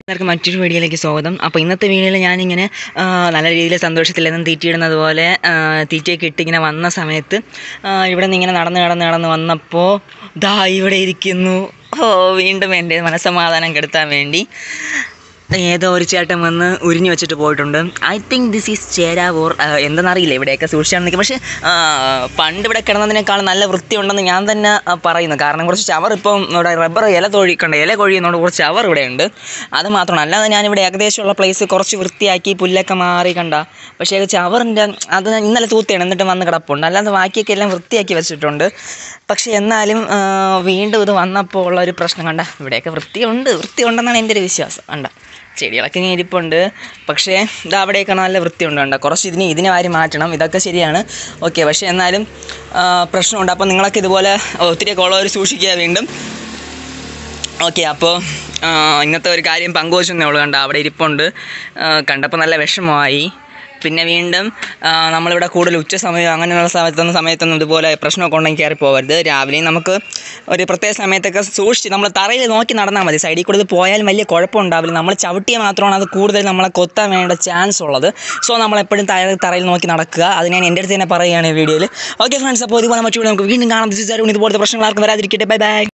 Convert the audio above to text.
എല്ലാവർക്കും മറ്റൊരു വീഡിയോയിലേക്ക് സ്വാഗതം അപ്പോൾ ഇന്നത്തെ വീഡിയോയിൽ ഞാനിങ്ങനെ ആ, നല്ല രീതിയിൽ സന്തോഷത്തിലെന്നും തീറ്റിയിടുന്നത് പോലെ ആ, തീറ്റയൊക്കെ ഇട്ട് ഇങ്ങനെ വന്ന സമയത്ത് ആ, ഇവിടെ നിന്ന് ഇങ്ങനെ നടന്ന് നടന്ന് നടന്ന് വന്നപ്പോൾ ദാ ഇവിടെ ഇരിക്കുന്നു ഓ വീണ്ടും എൻ്റെ മനസ്സമാധാനം കെടുത്താൻ വേണ്ടി ഏതോ ഒരു ചേട്ടൻ വന്ന് ഉരിഞ്ഞു വെച്ചിട്ട് പോയിട്ടുണ്ട് I think this is Cheravoor എന്തെന്നറിയില്ല ഇവിടെയൊക്കെ സൂക്ഷിച്ചാണ് നിൽക്കുക പക്ഷേ ആ, പണ്ട് ഇവിടെ കിടന്നതിനേക്കാൾ നല്ല വൃത്തിയുണ്ടെന്ന് ഞാൻ തന്നെ ആ, പറയുന്നു കാരണം കുറച്ച് ചവർ ഇപ്പം ഇവിടെ റബ്ബർ ഇല തൊഴിക്കണ്ട ഇല കൊഴിയുന്നതുകൊണ്ട് കുറച്ച് ചവർ ഇവിടെ ഉണ്ട് അത് മാത്രമാണ് അല്ലാതെ ഞാനിവിടെ ഏകദേശമുള്ള പ്ലേസ് കുറച്ച് വൃത്തിയാക്കി പുല്ലൊക്കെ മാറി കണ്ട പക്ഷേ ചവറിൻ്റെ അത് ഇന്നലെ തൂത്തിയാണ് എന്നിട്ട് വന്ന് കിടപ്പുണ്ട് അല്ലാതെ ബാക്കിയൊക്കെ എല്ലാം വൃത്തിയാക്കി വെച്ചിട്ടുണ്ട് പക്ഷേ എന്നാലും ആ, വീണ്ടും ഇത് വന്നപ്പോൾ ഉള്ള ഒരു പ്രശ്നം കണ്ട ഇവിടെയൊക്കെ വൃത്തിയുണ്ട് വൃത്തിയുണ്ടെന്നാണ് എൻ്റെ ഒരു വിശ്വാസം കണ്ട ചെടികളൊക്കെ ഇങ്ങനെ ഇരിപ്പുണ്ട് പക്ഷേ ഇത് അവിടെയൊക്കെ നല്ല വൃത്തിയുണ്ട് കണ്ട കുറച്ച് ഇതിന് ഇതിനെ വാരി മാറ്റണം ഇതൊക്കെ ശരിയാണ് ഓക്കെ പക്ഷേ എന്നാലും ആ, പ്രശ്നമുണ്ട് അപ്പോൾ നിങ്ങളൊക്കെ ഇതുപോലെ ഒത്തിരിയൊക്കെ ഉള്ളവർ സൂക്ഷിക്കുക വീണ്ടും ഓക്കെ അപ്പോൾ ഇന്നത്തെ ഒരു കാര്യം പങ്കുവച്ചെന്നേ ഉള്ളൂ കണ്ട അവിടെ ഇരിപ്പുണ്ട് കണ്ടപ്പോൾ നല്ല വിഷമമായി പിന്നെ വീണ്ടും ആ, നമ്മളിവിടെ കൂടുതൽ ഉച്ച സമയം അങ്ങനെയുള്ള സമയത്തൊന്നും സമയത്തൊന്നും ഇതുപോലെ പ്രശ്നമൊക്കെ ഉണ്ടെങ്കിൽ കയറി പോകരുത് രാവിലെയും നമുക്ക് ഒരു പ്രത്യേക സമയത്തൊക്കെ സൂക്ഷിച്ച് നമ്മൾ തറയിൽ നോക്കി നടന്നാൽ മതി സൈഡിൽ കൂടെ ഇത് പോയാലും വലിയ കുഴപ്പമുണ്ടാവില്ല നമ്മൾ ചവിട്ടിയാൽ മാത്രമാണ് അത് കൂടുതൽ നമ്മളെ കൊത്താൻ വേണ്ട ചാൻസ് ഉള്ളത് സോ നമ്മളെപ്പോഴും തറ തറയിൽ നോക്കി നടക്കുക അത് ഞാൻ എൻ്റെ അടുത്ത് തന്നെ പറയുകയാണ് ഈ വീഡിയോയിൽ ഓക്കെ ഫ്രണ്ട്സ് അപ്പോൾ ഇതുപോലെ മറ്റു നമുക്ക് വീണ്ടും കാണാം ദിസ് ഇസ് അരുൺ ഇതുപോലത്തെ പ്രശ്നങ്ങൾ ആർക്കും വരാതിരിക്കട്ടെ ബൈ ബൈ